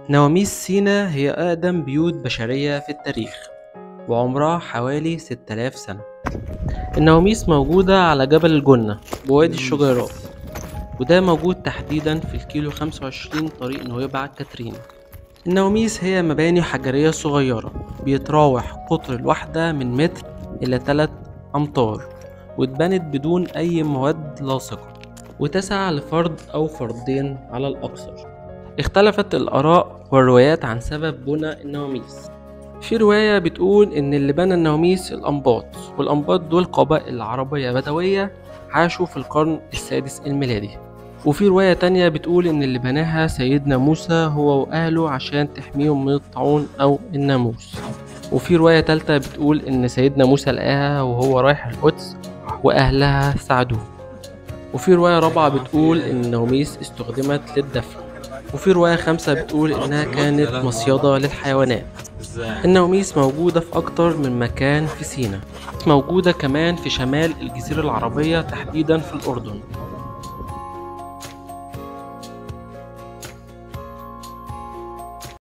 نواميس سينا هي أقدم بيوت بشرية في التاريخ وعمرها حوالي 6000 سنة النواميس موجودة على جبل الجنة بوادي الشجيرات وده موجود تحديدا في الكيلو 25 طريق نويبع كاترين النواميس هي مباني حجرية صغيرة بيتراوح قطر الواحدة من متر إلى 3 أمتار واتبنت بدون أي مواد لاصقة وتسع لفرد أو فردين على الأكثر اختلفت الآراء والروايات عن سبب بناء النواميس في رواية بتقول إن اللي بنى النواميس الأنباط والأنباط دول قبائل عربية بدوية عاشوا في القرن السادس الميلادي وفي رواية تانية بتقول إن اللي بناها سيدنا موسى هو وأهله عشان تحميهم من الطاعون أو الناموس وفي رواية تالتة بتقول إن سيدنا موسى لقاها وهو رايح القدس وأهلها ساعدوه وفي رواية رابعة بتقول إن النواميس استخدمت للدفن وفي رواية خامسة بتقول إنها كانت مصيدة للحيوانات النواميس موجودة في أكتر من مكان في سينا موجودة كمان في شمال الجزيرة العربية تحديدا في الأردن